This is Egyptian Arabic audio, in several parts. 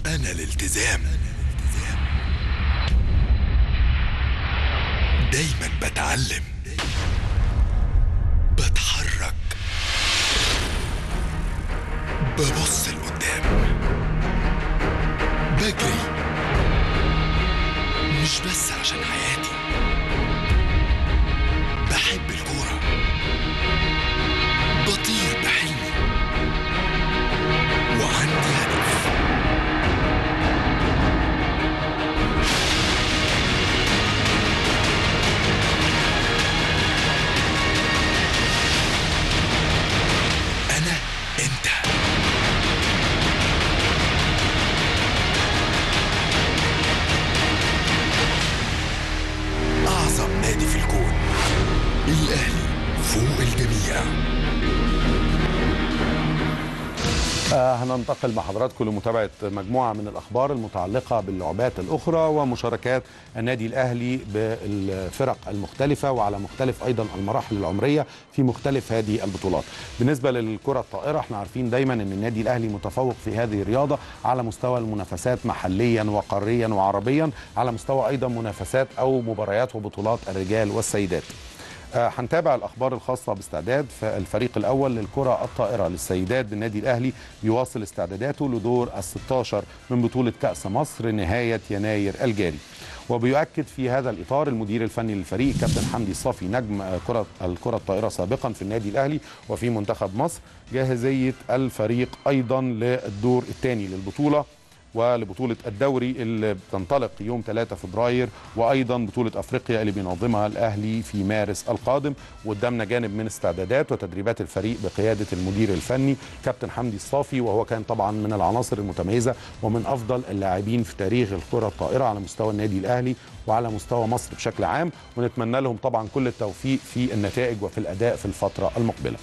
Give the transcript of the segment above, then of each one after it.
أنا الالتزام دايما بتعلم بتحرك ببص لقدام بجري مش بس عشان حياتي بحب الكورة بطير بحلمي وعندي هدف أنا أنت أعظم نادي في الكون الأهلي فوق الجميع آه، هننتقل مع حضراتكم لمتابعة مجموعة من الأخبار المتعلقة باللعبات الأخرى ومشاركات النادي الأهلي بالفرق المختلفة وعلى مختلف أيضا المراحل العمرية في مختلف هذه البطولات بالنسبة للكرة الطائرة احنا عارفين دايما أن النادي الأهلي متفوق في هذه الرياضة على مستوى المنافسات محليا وقاريا وعربيا على مستوى أيضا منافسات أو مباريات وبطولات الرجال والسيدات آه، هنتابع الاخبار الخاصه باستعداد الفريق الاول للكره الطائره للسيدات بالنادي الاهلي بيواصل استعداداته لدور ال 16 من بطوله كاس مصر نهايه يناير الجاري وبيؤكد في هذا الاطار المدير الفني للفريق كابتن حمدي الصافي نجم آه، كره الكره الطائره سابقا في النادي الاهلي وفي منتخب مصر جاهزيه الفريق ايضا للدور الثاني للبطوله ولبطولة الدوري اللي بتنطلق يوم 3 فبراير وأيضا بطولة أفريقيا اللي بينظمها الأهلي في مارس القادم وقدامنا جانب من استعدادات وتدريبات الفريق بقيادة المدير الفني كابتن حمدي الصافي وهو كان طبعا من العناصر المتميزة ومن أفضل اللاعبين في تاريخ الكرة الطائرة على مستوى النادي الأهلي وعلى مستوى مصر بشكل عام ونتمنى لهم طبعا كل التوفيق في النتائج وفي الأداء في الفترة المقبلة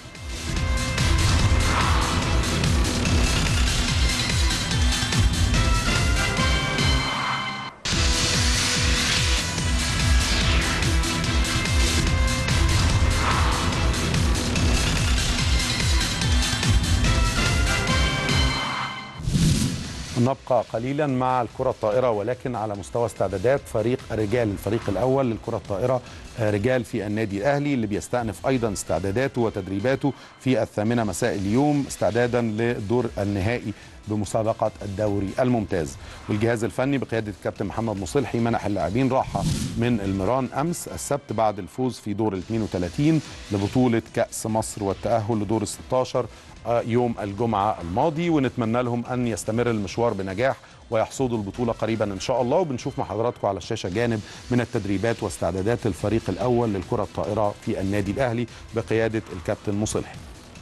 نبقى قليلا مع الكرة الطائرة ولكن على مستوى استعدادات فريق الرجال الفريق الأول للكرة الطائرة آه، رجال في النادي الأهلي اللي بيستأنف أيضا استعداداته وتدريباته في الثامنة مساء اليوم استعدادا للدور النهائي بمسابقة الدوري الممتاز والجهاز الفني بقيادة الكابتن محمد مصلحي منح اللاعبين راحة من الميران أمس السبت بعد الفوز في دور ال 32 لبطولة كأس مصر والتأهل لدور ال 16 آه، يوم الجمعة الماضي ونتمنى لهم أن يستمر المشوار بنجاح ويحصدوا البطولة قريبا إن شاء الله وبنشوف مع حضراتكم على الشاشة جانب من التدريبات واستعدادات الفريق الأول للكرة الطائرة في النادي الأهلي بقيادة الكابتن مصلحي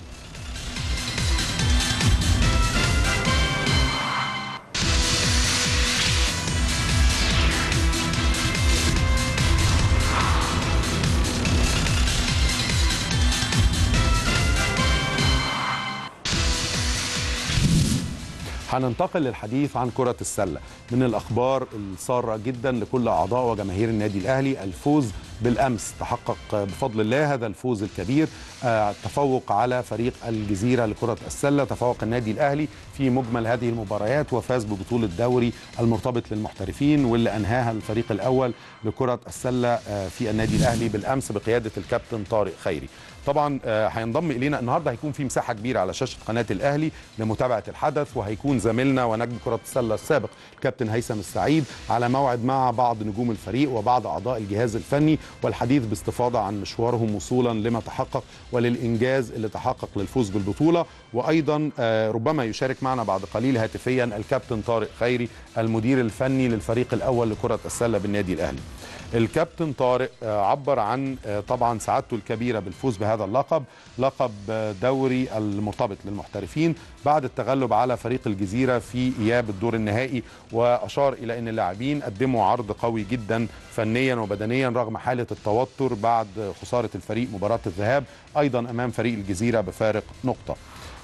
هننتقل للحديث عن كرة السلة من الأخبار السارة جدا لكل أعضاء وجماهير النادي الأهلي الفوز بالأمس تحقق بفضل الله هذا الفوز الكبير آه، تفوق على فريق الجزيرة لكرة السلة تفوق النادي الأهلي في مجمل هذه المباريات وفاز ببطولة دوري المرتبط للمحترفين واللي أنهاها الفريق الأول لكرة السلة آه، في النادي الأهلي بالأمس بقيادة الكابتن طارق خيري طبعا آه، هينضم الينا النهارده هيكون في مساحه كبيره على شاشه قناه الاهلي لمتابعه الحدث وهيكون زميلنا ونجم كره السله السابق كابتن هيثم السعيد على موعد مع بعض نجوم الفريق وبعض اعضاء الجهاز الفني والحديث باستفاضه عن مشوارهم وصولا لما تحقق وللانجاز اللي تحقق للفوز بالبطوله وايضا آه، ربما يشارك معنا بعد قليل هاتفيا الكابتن طارق خيري المدير الفني للفريق الاول لكره السله بالنادي الاهلي الكابتن طارق آه، عبر عن آه، طبعا سعادته الكبيره بالفوز بهذا اللقب لقب آه، دوري المرتبط للمحترفين بعد التغلب على فريق الجزيره في اياب الدور النهائي واشار الى ان اللاعبين قدموا عرض قوي جدا فنيا وبدنيا رغم حاله التوتر بعد خساره الفريق مباراه الذهاب ايضا امام فريق الجزيره بفارق نقطه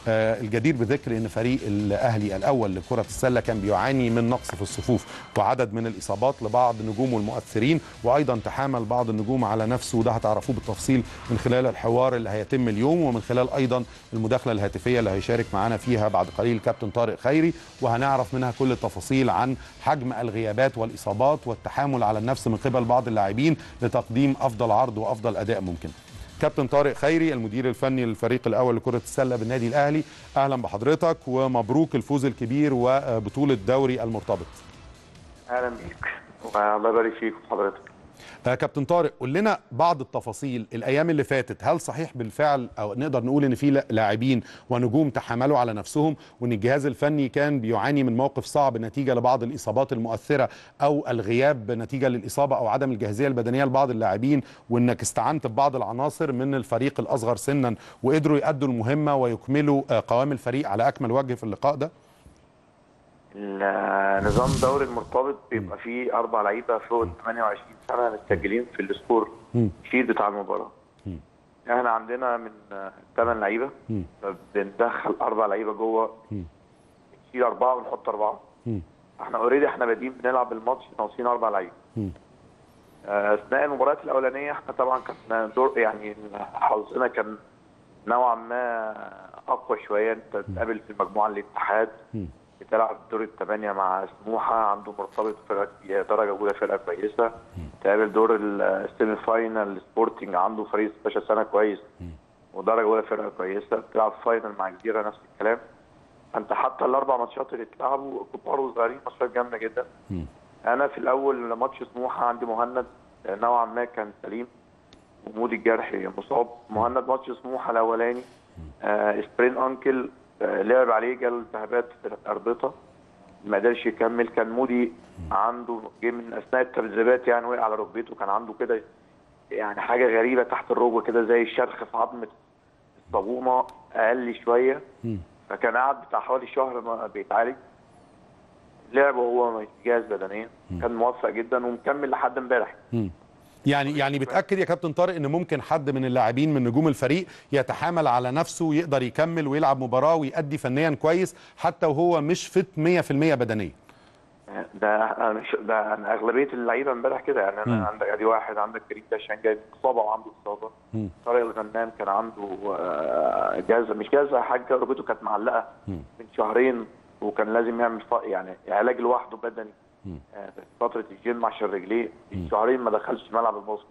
آه، الجدير بذكر ان فريق الاهلي الاول لكره السله كان بيعاني من نقص في الصفوف وعدد من الاصابات لبعض نجومه المؤثرين وايضا تحامل بعض النجوم على نفسه وده هتعرفوه بالتفصيل من خلال الحوار اللي هيتم اليوم ومن خلال ايضا المداخله الهاتفيه اللي هيشارك معنا فيها بعد قليل كابتن طارق خيري وهنعرف منها كل التفاصيل عن حجم الغيابات والاصابات والتحامل على النفس من قبل بعض اللاعبين لتقديم افضل عرض وافضل اداء ممكن كابتن طارق خيري المدير الفني للفريق الاول لكره السله بالنادي الاهلي اهلا بحضرتك ومبروك الفوز الكبير وبطوله دوري المرتبط اهلا بيك والله يبارك فيك وحضرتك آه، كابتن طارق قول لنا بعض التفاصيل الايام اللي فاتت هل صحيح بالفعل او نقدر نقول ان في لا- لاعبين ونجوم تحملوا على نفسهم وان الجهاز الفني كان بيعاني من موقف صعب نتيجه لبعض الاصابات المؤثره او الغياب نتيجه للاصابه او عدم الجاهزيه البدنيه لبعض اللاعبين وانك استعنت ببعض العناصر من الفريق الاصغر سنا وقدروا يأدوا المهمه ويكملوا آه، قوام الفريق على اكمل وجه في اللقاء ده النظام الدوري المرتبط بيبقى فيه اربع لعيبه فوق ال 28 سنه متسجلين في السكور مم. شيت بتاع المباراه احنا عندنا من ثمان لعيبه مم. بندخل اربع لعيبه جوه مم. نشيل اربعه ونحط اربعه مم. احنا اوريدي احنا بادئين بنلعب الماتش ناقصين اربع لعيبه مم. آه، اثناء المباريات الاولانيه احنا طبعا كان دور يعني حظنا كان نوعا ما اقوى شويه انت تقابل في المجموعه الاتحاد مم. بتلعب دور الثمانيه مع سموحه عنده مرتبط فرقه درجه اولى فرقه كويسه تقابل دور السيمي فاينال سبورتنج عنده فريق 16 سنه كويس ودرجه اولى فرقه كويسه بتلعب فاينل مع جزيره نفس الكلام انت حتى الاربع ماتشات اللي اتلعبوا كبار وصغيرين ماتشات جامده جدا مم. انا في الاول ماتش سموحه عندي مهند نوعا ما كان سليم ومودي الجرحي مصاب مهند ماتش سموحه الاولاني آه سبرين انكل آه لعب عليه جاله التهابات في الاربطه ما قدرش يكمل كان مودي عنده جه من اثناء التدريبات يعني وقع على ركبته كان عنده كده يعني حاجه غريبه تحت الركبه كده زي الشرخ في عظمه الصابونه اقل شويه مم. فكان قاعد بتاع حوالي شهر ما بيتعالج لعب وهو مش جاهز بدنيا كان موفق جدا ومكمل لحد امبارح مم. يعني يعني بتاكد يا كابتن طارق ان ممكن حد من اللاعبين من نجوم الفريق يتحامل على نفسه ويقدر يكمل ويلعب مباراه ويأدي فنيا كويس حتى وهو مش فت 100% بدنيا ده انا مش ده أنا اغلبيه اللعيبه امبارح كده يعني انا مم. عندك ادي واحد عندك كريم داشان جاي اصابه وعنده اصابه مم. طارق الغنام كان عنده آه، جازه مش جازه حاجه ركبته كانت معلقه مم. من شهرين وكان لازم يعمل ف- يعني علاج لوحده بدني مم. آه، في فتره الجيم عشان رجليه شهرين ما دخلش ملعب الباسكت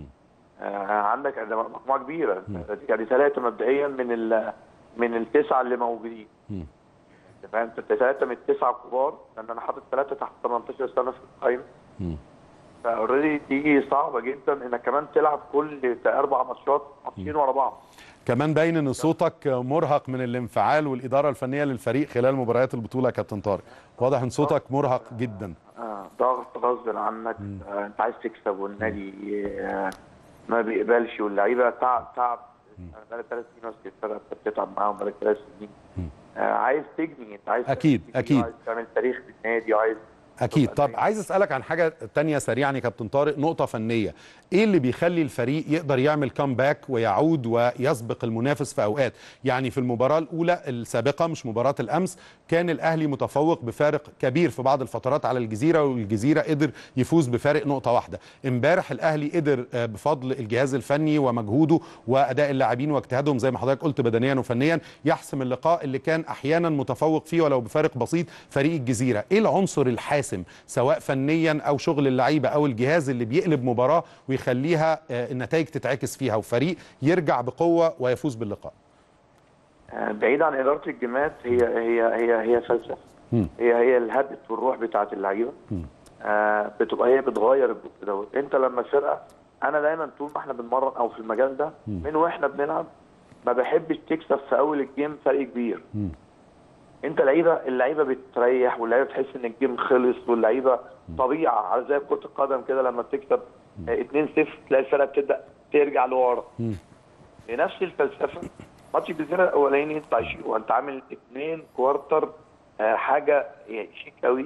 آه، عندك مجموعه كبيره يعني ثلاثه مبدئيا من ال من التسعه اللي موجودين مم. أنت فاهم انت ثلاثه من التسعه الكبار لان انا حاطط ثلاثه تحت 18 سنه في القايمه مم. فاوريدي دي صعبه جدا انك كمان تلعب كل اربع ماتشات ماتشين ورا بعض كمان باين ان صوتك مرهق من الانفعال والاداره الفنيه للفريق خلال مباريات البطوله يا كابتن طارق واضح ان صوتك مرهق جدا آه، ضغط غصب عنك آه، انت عايز تكسب والنادي آه، ما بيقبلش واللعيبه تعب تعب انا بقالي ثلاث سنين ماسك الفرقه انت بتتعب معاهم بقالك ثلاث سنين آه، عايز تجني انت عايز أكيد، تجني أكيد. وعايز تعمل تاريخ في النادي وعايز اكيد تبقى طب عايز اسالك عن حاجه تانية سريعا يا كابتن طارق نقطه فنيه ايه اللي بيخلي الفريق يقدر يعمل كامباك ويعود ويسبق المنافس في اوقات يعني في المباراه الاولى السابقه مش مباراه الامس كان الاهلي متفوق بفارق كبير في بعض الفترات على الجزيره والجزيره قدر يفوز بفارق نقطه واحده امبارح الاهلي قدر آه، بفضل الجهاز الفني ومجهوده واداء اللاعبين واجتهادهم زي ما حضرتك قلت بدنيا وفنيا يحسم اللقاء اللي كان احيانا متفوق فيه ولو بفارق بسيط فريق الجزيره ايه العنصر الحاسم سواء فنيا او شغل اللعيبه او الجهاز اللي بيقلب مباراه ويخليها آه، النتائج تتعكس فيها وفريق يرجع بقوه ويفوز باللقاء آه، بعيد عن اداره الجماد هي هي هي هي فلسفه مم. هي هي الهابت والروح بتاعت اللعيبه آه بتبقى هي بتغير الجزء دوت انت لما الفرقه انا دايما طول ما احنا بنمرن او في المجال ده من واحنا بنلعب ما بحبش تكسب في اول الجيم فرق كبير مم. انت لعيبه اللعيبه بتريح واللعيبه بتحس ان الجيم خلص واللعيبه طبيعه على زي كره القدم كده لما بتكسب آه، 2-0 تلاقي الفرقه بتبدا ترجع لورا مم. لنفس الفلسفه ماتش الجزيره الاولاني انت عايش- وانت عامل اثنين كوارتر آه، حاجه يعني شيك قوي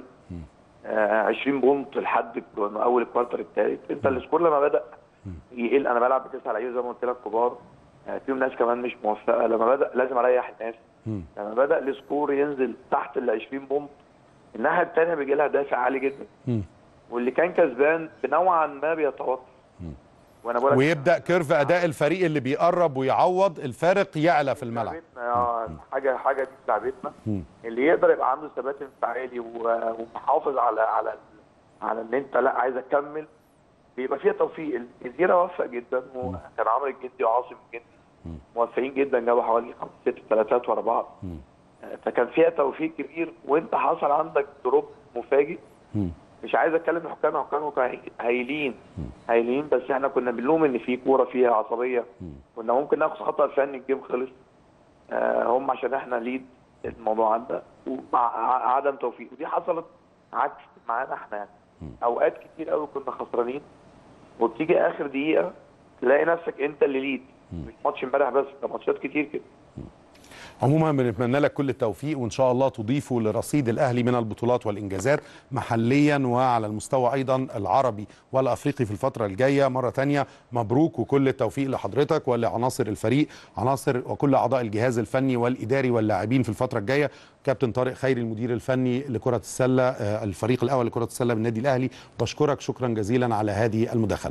آه 20 بونت لحد الك- اول الكوارتر الثالث انت السكور لما بدا يقل انا بلعب بتسع لعيبه زي ما قلت لك كبار آه فيهم ناس كمان مش موفقه لما بدا لازم اريح الناس لما بدا السكور ينزل تحت ال 20 بونت الناحيه الثانيه بيجي لها دافع عالي جدا مم. واللي كان كسبان بنوعا ما بيتوتر وانا بقول لك ويبدا كيرف اداء الفريق اللي بيقرب ويعوض الفارق يعلى في الملعب لعبتنا اه حاجه حاجه دي في لعبتنا مم. اللي يقدر يبقى عنده ثبات انفعالي و- ومحافظ على على على ان انت لا عايز اكمل بيبقى فيها توفيق الجزيره وفق جدا وكان عمرو الجندي وعاصم الجندي موفقين جدا جابوا حوالي خمس ست ثلاثات ورا بعض آه، فكان فيها توفيق كبير وانت حصل عندك دروب مفاجئ مم. مش عايز اتكلم في حكام حكام كانوا هايلين هايلين بس احنا كنا بنلوم ان في كوره فيها عصبيه كنا ممكن ناخد خطا فني الجيم خلص آه هم عشان احنا ليد الموضوع عندنا ومع ع- عدم توفيق ودي حصلت عكس معانا احنا يعني اوقات كتير قوي كنا خسرانين وبتيجي اخر دقيقه تلاقي نفسك انت اللي ليد مش ماتش امبارح بس ده ماتشات كتير كده عموما بنتمنى لك كل التوفيق وان شاء الله تضيفه لرصيد الاهلي من البطولات والانجازات محليا وعلى المستوى ايضا العربي والافريقي في الفتره الجايه مره تانية مبروك وكل التوفيق لحضرتك ولعناصر الفريق عناصر وكل اعضاء الجهاز الفني والاداري واللاعبين في الفتره الجايه كابتن طارق خيري المدير الفني لكره السله آه، الفريق الاول لكره السله بالنادي الاهلي بشكرك شكرا جزيلا على هذه المداخله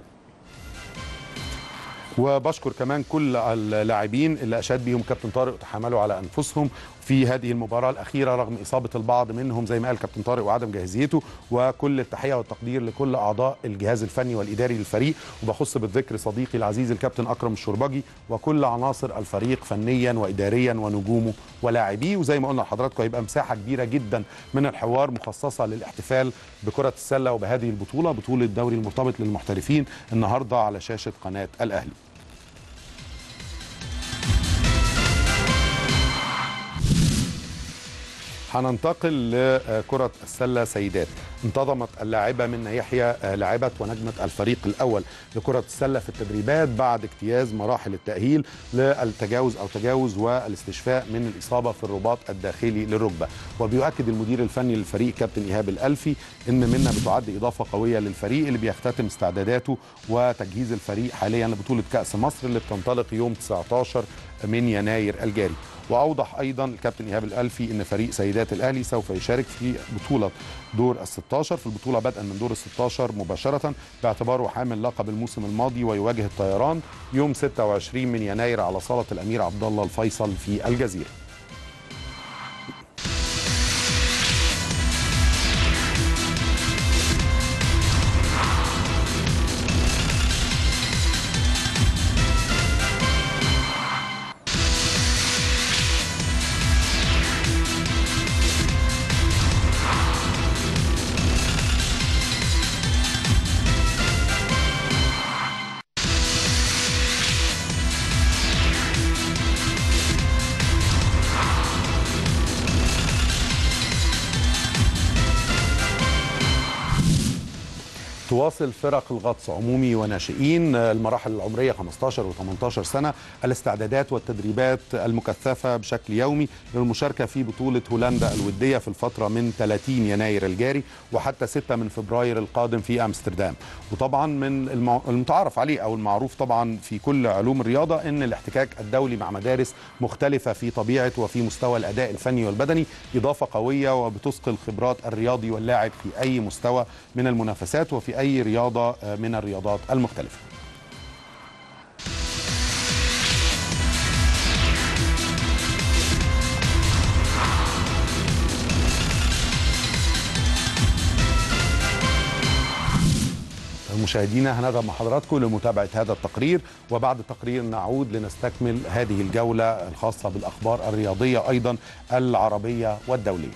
وبشكر كمان كل اللاعبين اللي اشاد بيهم كابتن طارق وتحملوا على انفسهم في هذه المباراه الاخيره رغم اصابه البعض منهم زي ما قال كابتن طارق وعدم جاهزيته وكل التحيه والتقدير لكل اعضاء الجهاز الفني والاداري للفريق وبخص بالذكر صديقي العزيز الكابتن اكرم الشربجي وكل عناصر الفريق فنيا واداريا ونجومه ولاعبيه وزي ما قلنا لحضراتكم هيبقى مساحه كبيره جدا من الحوار مخصصه للاحتفال بكره السله وبهذه البطوله بطوله الدوري المرتبط للمحترفين النهارده على شاشه قناه الاهلي هننتقل لكرة السلة سيدات انتظمت اللاعبة من يحيى لاعبة ونجمة الفريق الأول لكرة السلة في التدريبات بعد اجتياز مراحل التأهيل للتجاوز أو تجاوز والاستشفاء من الإصابة في الرباط الداخلي للركبة وبيؤكد المدير الفني للفريق كابتن إيهاب الألفي إن منا بتعد إضافة قوية للفريق اللي بيختتم استعداداته وتجهيز الفريق حاليا لبطولة كأس مصر اللي بتنطلق يوم 19 من يناير الجاري واوضح ايضا الكابتن ايهاب الالفي ان فريق سيدات الاهلي سوف يشارك في بطوله دور ال 16 في البطوله بدءا من دور ال 16 مباشره باعتباره حامل لقب الموسم الماضي ويواجه الطيران يوم 26 من يناير على صاله الامير عبد الله الفيصل في الجزيره تواصل فرق الغطس عمومي وناشئين المراحل العمرية 15 و18 سنة الاستعدادات والتدريبات المكثفة بشكل يومي للمشاركة في بطولة هولندا الودية في الفترة من 30 يناير الجاري وحتى 6 من فبراير القادم في أمستردام وطبعا من المع- المتعارف عليه أو المعروف طبعا في كل علوم الرياضة أن الاحتكاك الدولي مع مدارس مختلفة في طبيعة وفي مستوى الأداء الفني والبدني إضافة قوية وبتثقل خبرات الرياضي واللاعب في أي مستوى من المنافسات وفي أي رياضة آه، من الرياضات المختلفة مشاهدينا هنذهب مع حضراتكم لمتابعة هذا التقرير وبعد التقرير نعود لنستكمل هذه الجولة الخاصة بالأخبار الرياضية أيضا العربية والدولية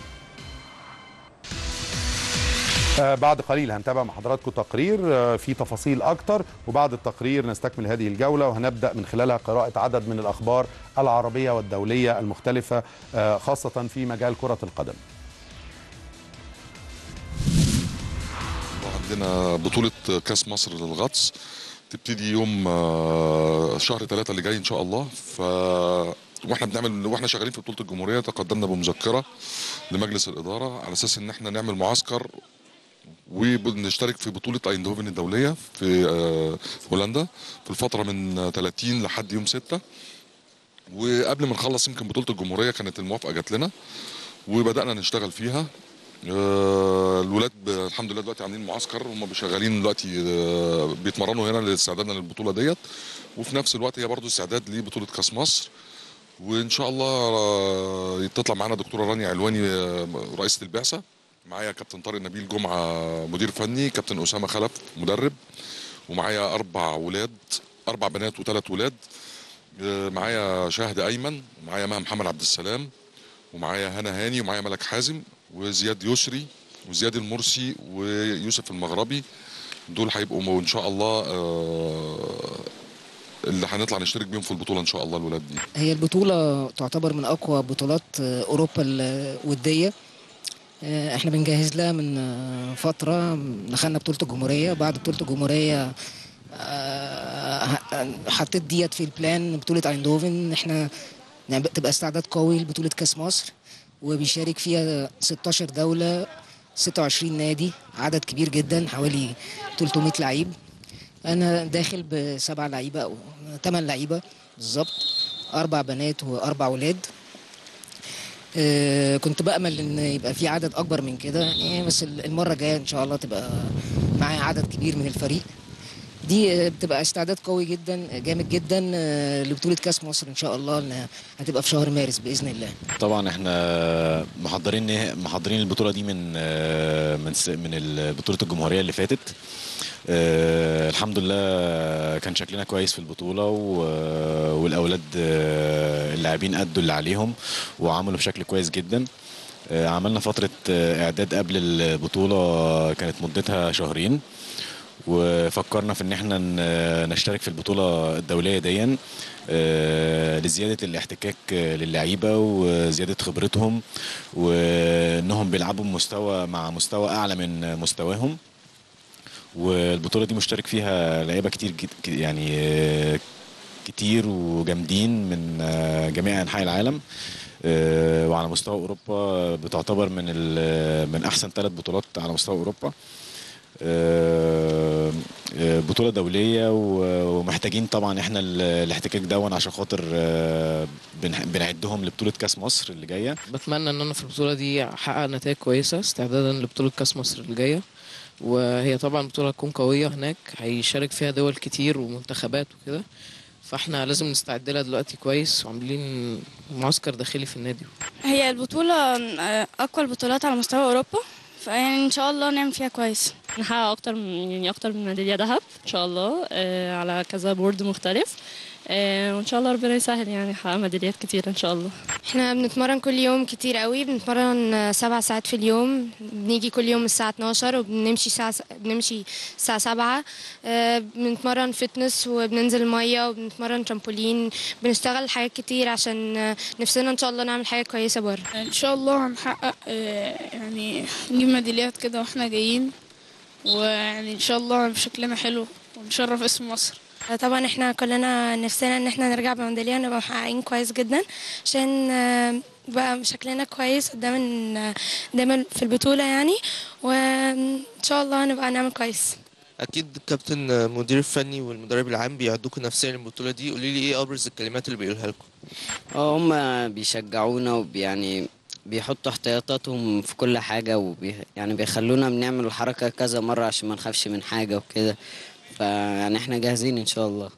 آه، بعد قليل هنتابع مع حضراتكم تقرير آه، في تفاصيل أكتر وبعد التقرير نستكمل هذه الجولة وهنبدأ من خلالها قراءة عدد من الأخبار العربية والدولية المختلفة آه، خاصة في مجال كرة القدم عندنا بطولة كأس مصر للغطس تبتدي يوم آه، شهر ثلاثة اللي جاي إن شاء الله ف واحنا بنعمل واحنا شغالين في بطولة الجمهورية تقدمنا بمذكرة لمجلس الإدارة على أساس إن احنا نعمل معسكر وبنشترك في بطولة ايندهوفن الدولية في آه، هولندا في الفترة من 30 لحد يوم 6 وقبل ما نخلص يمكن بطوله الجمهوريه كانت الموافقه جات لنا وبدانا نشتغل فيها آه، الولاد ب- الحمد لله دلوقتي عاملين معسكر هم شغالين دلوقتي آه، بيتمرنوا هنا لاستعدادنا للبطوله ديت وفي نفس الوقت هي برضو استعداد لبطوله كاس مصر وان شاء الله آه، تطلع معانا دكتوره رانيا علواني آه، رئيسه البعثه معايا كابتن طارق نبيل جمعه مدير فني كابتن اسامه خلف مدرب ومعايا اربع ولاد اربع بنات وثلاث ولاد آه، معايا شاهد ايمن ومعايا مها محمد عبد السلام ومعايا هنا هاني ومعايا ملك حازم وزياد يسري وزياد المرسي ويوسف المغربي دول هيبقوا مو- ان شاء الله آه، اللي هنطلع نشترك بيهم في البطوله ان شاء الله الولاد دي هي البطولة تعتبر من أقوى بطولات آه، أوروبا الودية آه، احنا بنجهز لها من آه، فترة دخلنا بطولة الجمهورية بعد بطولة الجمهورية آه، ه- حطيت ديت في البلان بطولة ايندوفن احنا نعم- تبقى استعداد قوي لبطولة كاس مصر وبيشارك فيها 16 دولة 26 نادي عدد كبير جدا حوالي 300 لعيب انا داخل بسبع لعيبه او ثمان لعيبه بالظبط اربع بنات واربع ولاد آه، كنت بامل ان يبقى في عدد اكبر من كده يعني بس المره الجايه ان شاء الله تبقى معايا عدد كبير من الفريق دي آه، بتبقى استعداد قوي جدا جامد جدا آه، لبطوله كاس مصر ان شاء الله إنها هتبقى في شهر مارس باذن الله طبعا احنا محضرين محضرين البطوله دي من من س- من ال- بطوله الجمهوريه اللي فاتت آه، الحمد لله كان شكلنا كويس في البطوله و- والاولاد آه، اللاعبين ادوا اللي عليهم وعملوا بشكل كويس جدا آه، عملنا فتره آه، اعداد قبل البطوله كانت مدتها شهرين وفكرنا في ان احنا ن- نشترك في البطوله الدوليه ديا آه، لزياده الاحتكاك آه، للعيبه وزياده خبرتهم وانهم بيلعبوا بمستوى مع مستوى اعلى من مستواهم والبطوله دي مشترك فيها لعيبه كتير جد- يعني آه، كتير وجامدين من آه، جميع انحاء العالم آه، وعلى مستوى اوروبا بتعتبر من ال- من احسن ثلاث بطولات على مستوى اوروبا آه، آه، بطولة دولية و- ومحتاجين طبعا احنا ال- الاحتكاك دون عشان خاطر آه، بنح- بنعدهم لبطولة كاس مصر اللي جاية بتمنى ان انا في البطوله دي احقق نتائج كويسه استعدادا لبطوله كاس مصر اللي جايه وهي طبعا بطوله تكون قويه هناك هيشارك فيها دول كتير ومنتخبات وكده فاحنا لازم نستعد لها دلوقتي كويس وعاملين معسكر داخلي في النادي هي البطولة آه، أقوى البطولات على مستوى أوروبا فيعني إن شاء الله نعمل فيها كويس نحقق اكتر من يعني اكتر من ميداليه ذهب ان شاء الله آه، على كذا بورد مختلف آه، وان شاء الله ربنا يسهل يعني نحقق ميداليات كتير ان شاء الله احنا بنتمرن كل يوم كتير قوي بنتمرن سبع ساعات في اليوم بنيجي كل يوم الساعة 12 وبنمشي ساعة بنمشي الساعة 7 آه، بنتمرن فتنس وبننزل مية وبنتمرن ترامبولين بنشتغل حاجات كتير عشان آه، نفسنا ان شاء الله نعمل حاجة كويسة بره إن شاء الله هنحقق آه، يعني نجيب ميداليات كده وإحنا جايين ويعني إن شاء الله بشكلنا حلو ونشرف اسم مصر طبعا احنا كلنا نفسنا ان احنا نرجع بميدالية ونبقى محققين كويس جدا عشان آه، بقى شكلنا كويس قدام ال- دايما في البطولة يعني وان شاء الله نبقى نعمل كويس اكيد الكابتن المدير الفني والمدرب العام بيعدوكوا نفسيا للبطوله دي قولي لي ايه ابرز الكلمات اللي بيقولها لكم اه هم بيشجعونا ويعني بيحطوا احتياطاتهم في كل حاجة وبي يعني بيخلونا بنعمل الحركة كذا مرة عشان ما نخافش من حاجة وكده فيعني احنا جاهزين ان شاء الله